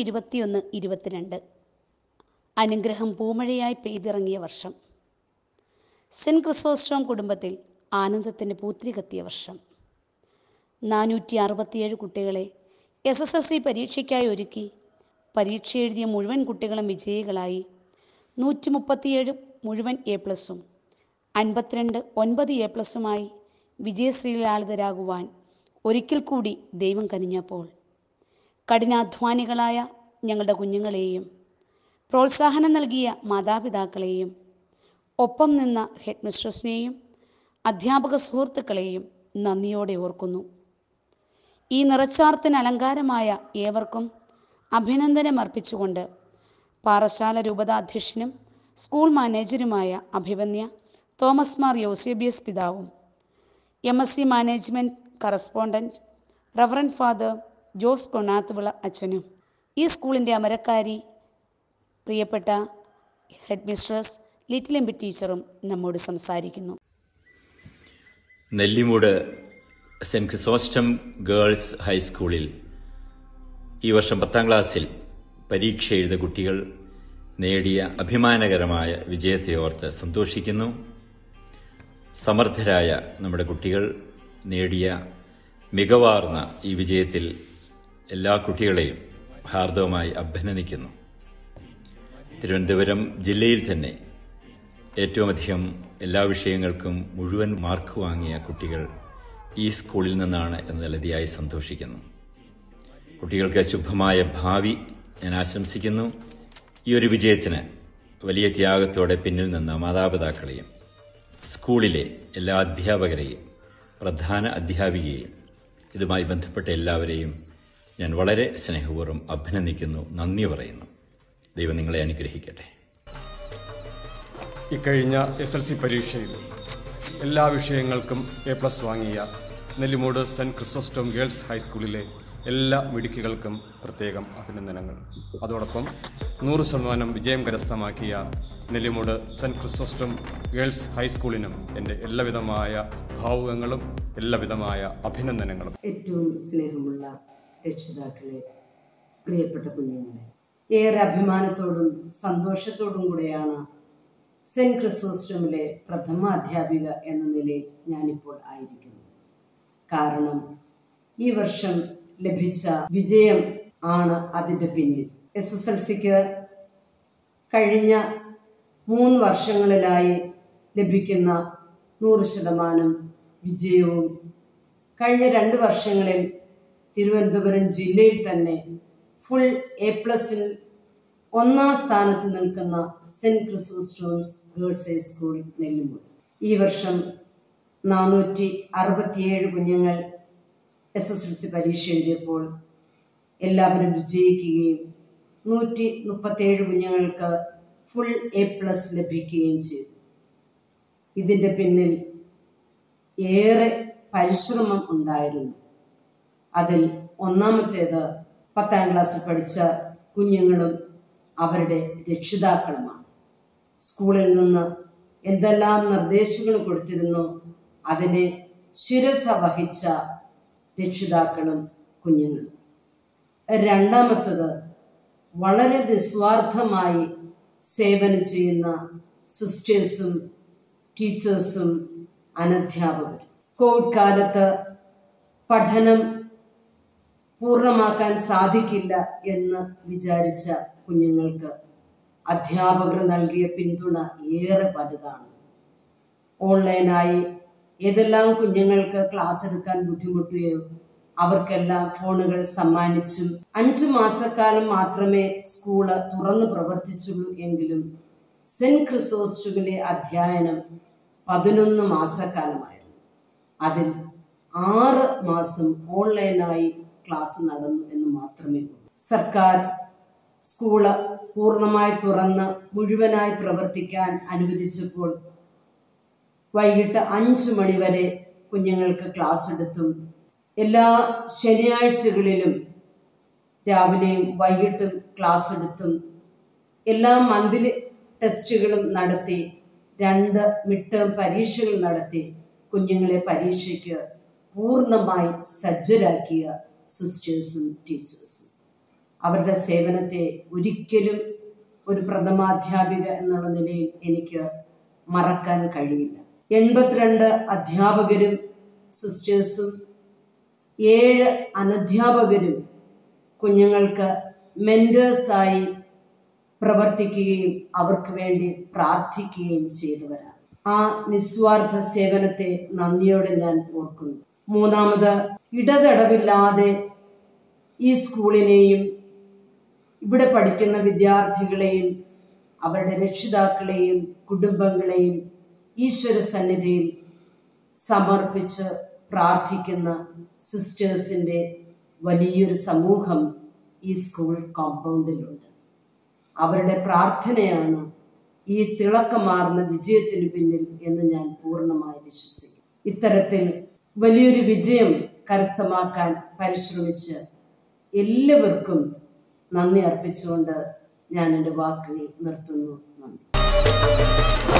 ഇരുപത്തിയൊന്ന് ഇരുപത്തിരണ്ട് അനുഗ്രഹം പൂമഴയായി പെയ്തിറങ്ങിയ വർഷം സെൻറ്റ് ക്രിസോസ്റ്റോം കുടുംബത്തിൽ ആനന്ദത്തിന് പൂത്തിരി കത്തിയ വർഷം നാനൂറ്റി അറുപത്തിയേഴ് കുട്ടികളെ എസ് എസ് എൽ സി പരീക്ഷയ്ക്കായി ഒരുക്കി പരീക്ഷ എഴുതിയ മുഴുവൻ കുട്ടികളും വിജയികളായി നൂറ്റി മുപ്പത്തിയേഴ് മുഴുവൻ എ പ്ലസും അൻപത്തിരണ്ട് ഒൻപത് എ പ്ലസുമായി വിജയശ്രീലാളിതരാകുവാൻ ഒരിക്കൽ കൂടി ദൈവം കനിഞ്ഞപ്പോൾ കഠിനാധ്വാനികളായ ഞങ്ങളുടെ കുഞ്ഞുങ്ങളെയും പ്രോത്സാഹനം നൽകിയ മാതാപിതാക്കളെയും ഒപ്പം നിന്ന ഹെഡ് മിസ്ട്രസിനെയും അധ്യാപക സുഹൃത്തുക്കളെയും നന്ദിയോടെ ഓർക്കുന്നു ഈ നിറച്ചാർത്തിന് അലങ്കാരമായ ഏവർക്കും അഭിനന്ദനം അർപ്പിച്ചുകൊണ്ട് പാറശാല രൂപതാധ്യക്ഷനും സ്കൂൾ മാനേജരുമായ അഭിവന്യ തോമസ് മാർ യോസേബിയസ് പിതാവും M S C management correspondent reverend father Jose Konathuvila അച്ഛനും ഈ സ്കൂളിൻ്റെ അമരക്കാരി പ്രിയപ്പെട്ട ഹെഡ് മിസ്ട്രസ് ലിറ്റിൽ എംപി ടീച്ചറും നമ്മോട് സംസാരിക്കുന്നു നെല്ലിമൂട് സെൻറ്റ് ക്രിസോസ്റ്റം ഗേൾസ് ഹൈസ്കൂളിൽ ഈ വർഷം പത്താം ക്ലാസ്സിൽ പരീക്ഷ എഴുത കുട്ടികൾ നേടിയ അഭിമാനകരമായ വിജയത്തെ ഓർത്ത് സന്തോഷിക്കുന്നു സമർത്ഥരായ നമ്മുടെ കുട്ടികൾ നേടിയ മികവാർന്ന ഈ വിജയത്തിൽ എല്ലാ കുട്ടികളെയും ഹാർദവമായി അഭിനന്ദിക്കുന്നു തിരുവനന്തപുരം ജില്ലയിൽ തന്നെ ഏറ്റവും അധികം എല്ലാ വിഷയങ്ങൾക്കും മുഴുവൻ മാർക്ക് വാങ്ങിയ കുട്ടികൾ ഈ സ്കൂളിൽ നിന്നാണ് എന്നതിൽ അതിയായി സന്തോഷിക്കുന്നു കുട്ടികൾക്ക് ശുഭമായ ഭാവി ഞാൻ ആശംസിക്കുന്നു ഈ ഒരു വിജയത്തിന് വലിയ ത്യാഗത്തോടെ പിന്നിൽ നിന്ന മാതാപിതാക്കളെയും സ്കൂളിലെ എല്ലാ അധ്യാപകരെയും പ്രധാന അധ്യാപികയെയും ഇതുമായി ബന്ധപ്പെട്ട എല്ലാവരെയും ഞാൻ വളരെ സ്നേഹപൂർവ്വം അഭിനന്ദിക്കുന്നു നന്ദി പറയുന്നു ദൈവം നിങ്ങളെ അനുഗ്രഹിക്കട്ടെ ഇക്കഴിഞ്ഞ എസ് എൽ സി പരീക്ഷയിൽ എല്ലാ വിഷയങ്ങൾക്കും എ പ്ലസ് വാങ്ങിയ നെല്ലിമൂട് സെൻറ്റ് ക്രിസോസ്റ്റോം ഗേൾസ് ഹൈസ്കൂളിലെ എല്ലാ മിടുക്കികൾക്കും പ്രത്യേകം അഭിനന്ദനങ്ങൾ അതോടൊപ്പം നൂറ് ശതമാനം വിജയം കരസ്ഥമാക്കിയ നെല്ലിമൂട് സെൻറ്റ് ക്രിസോസ്റ്റോം ഗേൾസ് ഹൈസ്കൂളിനും എൻ്റെ എല്ലാവിധമായ ഭാവുകങ്ങളും എല്ലാവിധമായ അഭിനന്ദനങ്ങളും ഏറ്റവും സ്നേഹമുള്ള രക്ഷിതാക്കളെ പ്രിയപ്പെട്ട കുഞ്ഞുങ്ങളെ ഏറെ അഭിമാനത്തോടും സന്തോഷത്തോടും കൂടെയാണ് സെൻറ്റ് ക്രിസോസ്റ്റമിലെ പ്രഥമ അധ്യാപിക എന്ന നിലയിൽ ഞാനിപ്പോൾ ആയിരിക്കുന്നു കാരണം ഈ വർഷം ലഭിച്ച വിജയം ആണ് അതിൻ്റെ പിന്നിൽ എസ് എസ് എൽ സിക്ക് കഴിഞ്ഞ മൂന്ന് വർഷങ്ങളിലായി ലഭിക്കുന്ന നൂറ് ശതമാനം വിജയവും കഴിഞ്ഞ രണ്ട് വർഷങ്ങളിൽ തിരുവനന്തപുരം ജില്ലയിൽ തന്നെ ഫുൾ എ പ്ലസിൽ ഒന്നാം സ്ഥാനത്ത് നിൽക്കുന്ന Saint Chrysostom's Girls High School Nellimoodu ഈ വർഷം നാനൂറ്റി അറുപത്തിയേഴ് കുഞ്ഞുങ്ങൾ എസ് എസ് എൽ സി പരീക്ഷ എഴുതിയപ്പോൾ എല്ലാവരും വിജയിക്കുകയും നൂറ്റി മുപ്പത്തേഴ് കുഞ്ഞുങ്ങൾക്ക് ഫുൾ എ പ്ലസ് ലഭിക്കുകയും ചെയ്തു ഇതിൻ്റെ പിന്നിൽ ഏറെ പരിശ്രമം ഉണ്ടായിരുന്നു അതിൽ ഒന്നാമത്തേത് പത്താം ക്ലാസ്സിൽ പഠിച്ച കുഞ്ഞുങ്ങളും അവരുടെ രക്ഷിതാക്കളുമാണ് സ്കൂളിൽ നിന്ന് എന്തെല്ലാം നിർദ്ദേശങ്ങൾ കൊടുത്തിരുന്നോ അതിനെ ശിരസ വഹിച്ച രക്ഷിതാക്കളും കുഞ്ഞുങ്ങളും രണ്ടാമത്തത് വളരെ നിസ്വാർത്ഥമായി സേവനം ചെയ്യുന്ന സിസ്റ്റേഴ്സും ടീച്ചേഴ്സും അനധ്യാപകരും കോവിഡ് കാലത്ത് പഠനം പൂർണ്ണമാക്കാൻ സാധിക്കില്ല എന്ന് വിചാരിച്ച കുഞ്ഞുങ്ങൾക്ക് അധ്യാപകർ നൽകിയ പിന്തുണ ഏറെ വലുതാണ് ഓൺലൈനായി ഏതെല്ലാം കുഞ്ഞുങ്ങൾക്ക് ക്ലാസ് എടുക്കാൻ ബുദ്ധിമുട്ടുകയോ അവർക്കെല്ലാം ഫോണുകൾ സമ്മാനിച്ചും അഞ്ചു മാസക്കാലം മാത്രമേ സ്കൂള് തുറന്നു പ്രവർത്തിച്ചുള്ളൂ എങ്കിലും സെന്റ് ക്രിസോസ്റ്റമിലെ അധ്യയനം പതിനൊന്ന് മാസക്കാലമായിരുന്നു അതിൽ ആറ് മാസം ഓൺലൈനായി ക്ലാസ് നടന്നു എന്ന് മാത്രമേ ഉള്ളൂ സർക്കാർ സ്കൂള് പൂർണ്ണമായി തുറന്ന് മുഴുവനായി പ്രവർത്തിക്കാൻ അനുവദിച്ചപ്പോൾ വൈകിട്ട് അഞ്ച് മണിവരെ കുഞ്ഞുങ്ങൾക്ക് ക്ലാസ് എടുത്തും എല്ലാ ശനിയാഴ്ചകളിലും രാവിലെയും വൈകിട്ടും ക്ലാസ് എടുത്തും എല്ലാ മന്ത്ലി ടെസ്റ്റുകളും നടത്തി രണ്ട് മിഡ് ടേം പരീക്ഷകൾ നടത്തി കുഞ്ഞുങ്ങളെ പരീക്ഷയ്ക്ക് പൂർണ്ണമായി സജ്ജരാക്കിയ സിസ്റ്റേഴ്സും ടീച്ചേഴ്സും അവരുടെ സേവനത്തെ ഒരിക്കലും ഒരു പ്രഥമാധ്യാപിക എന്നുള്ള നിലയിൽ എനിക്ക് മറക്കാൻ കഴിയില്ല എൺപത്തിരണ്ട് അധ്യാപകരും സിസ്റ്റേഴ്സും ഏഴ് അനധ്യാപകരും കുഞ്ഞുങ്ങൾക്ക് മെൻറ്റേഴ്സായി പ്രവർത്തിക്കുകയും അവർക്ക് വേണ്ടി പ്രാർത്ഥിക്കുകയും ചെയ്തവരാണ് ആ നിസ്വാർത്ഥ സേവനത്തെ നന്ദിയോടെ ഞാൻ ഓർക്കുന്നു മൂന്നാമത് ഇടതടവില്ലാതെ ഈ സ്കൂളിനെയും ഇവിടെ പഠിക്കുന്ന വിദ്യാർത്ഥികളെയും അവരുടെ രക്ഷിതാക്കളെയും കുടുംബങ്ങളെയും ഈശ്വര സന്നിധിയിൽ സമർപ്പിച്ച് പ്രാർത്ഥിക്കുന്ന സിസ്റ്റേഴ്സിൻ്റെ വലിയൊരു സമൂഹം ഈ സ്കൂൾ കോമ്പൗണ്ടിലുണ്ട് അവരുടെ പ്രാർത്ഥനയാണ് ഈ തിളക്കമാർന്ന വിജയത്തിന് പിന്നിൽ എന്ന് ഞാൻ പൂർണ്ണമായി വിശ്വസിക്കുന്നു ഇത്തരത്തിൽ വലിയൊരു വിജയം കരസ്ഥമാക്കാൻ പരിശ്രമിച്ച് എല്ലാവർക്കും നന്ദി അർപ്പിച്ചുകൊണ്ട് ഞാൻ എൻ്റെ വാക്കുകൾ നിർത്തുന്നു നന്ദി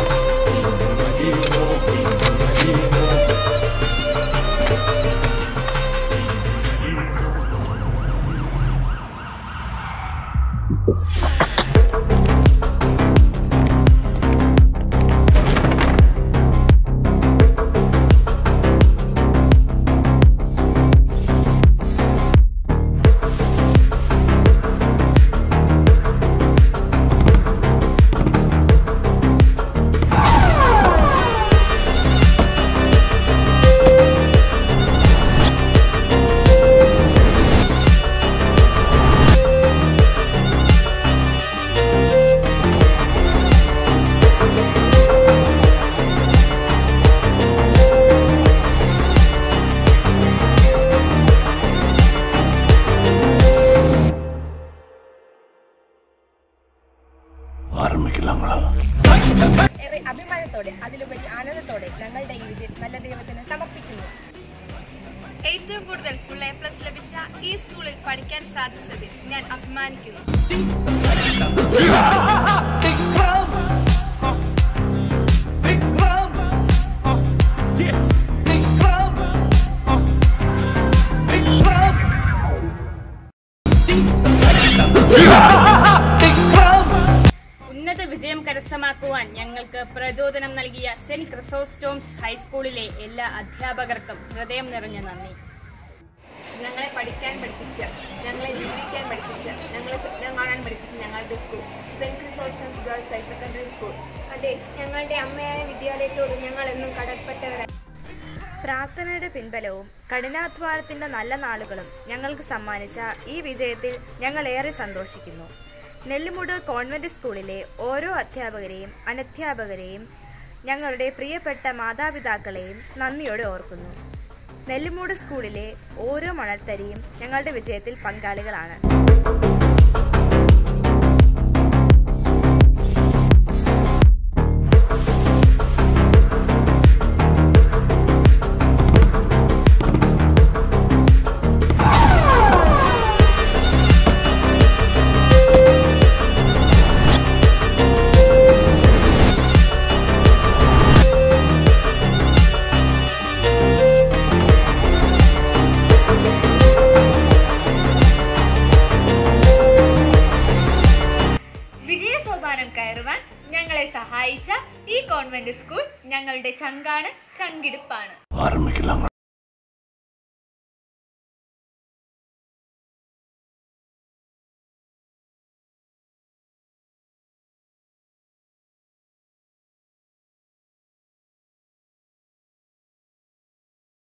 ഏറെ അഭിമാനത്തോടെ അതിലുപരി ആനന്ദത്തോടെ ഞങ്ങളുടെ ഈ വിജയം നല്ല ദൈവത്തിന് സമർപ്പിക്കുന്നു ഏറ്റവും കൂടുതൽ ഫുൾ എ പ്ലസ് ലഭിച്ച ഈ സ്കൂളിൽ പഠിക്കാൻ സാധിച്ചതിൽ ഞാൻ അഭിമാനിക്കുന്നു ഉന്നത വിജയം കരസ്ഥമാക്കുവാൻ ഞങ്ങൾക്ക് പ്രചോദനം നൽകിയ സെന്റ് ക്രിസോസ്റ്റോംസ് ഹൈസ്കൂളിലെ എല്ലാ അധ്യാപകർക്കും ഹൃദയം നിറഞ്ഞ നന്ദി ഞങ്ങളെ പഠിക്കാൻ പഠിപ്പിച്ച ഞങ്ങളെ ജീവിക്കാൻ പഠിപ്പിച്ച ഞങ്ങളെ സ്വപ്നം കാണാൻ പഠിപ്പിച്ച ഞങ്ങളുടെ school Saint Chrysostom's Girls Higher Secondary School അതെ ഞങ്ങളുടെ അമ്മയായ വിദ്യാലയത്തോട് ഞങ്ങൾ എന്നും കടൽപ്പെട്ടവരാണ് പ്രാർത്ഥനയുടെ പിൻബലവും കഠിനാധ്വാനത്തിന്റെ നല്ല നാളുകളും ഞങ്ങൾക്ക് സമ്മാനിച്ച ഈ വിജയത്തിൽ ഞങ്ങൾ ഏറെ സന്തോഷിക്കുന്നു നെല്ലിമുട് കോൺവെന്റ് സ്കൂളിലെ ഓരോ അധ്യാപകരെയും അനധ്യാപകരെയും ഞങ്ങളുടെ പ്രിയപ്പെട്ട മാതാപിതാക്കളെയും നന്ദിയോടെ ഓർക്കുന്നു നെല്ലിമൂട് സ്കൂളിലെ ഓരോ മണൽത്തരിയും ഞങ്ങളുടെ വിജയത്തിൽ പങ്കാളികളാണ് വിജയ സോപാനം കയറുവാൻ ഞങ്ങളെ സഹായിച്ച ഈ കോൺവെന്റ് സ്കൂൾ ഞങ്ങളുടെ ചങ്കാണ് ചങ്കിടുപ്പാണ്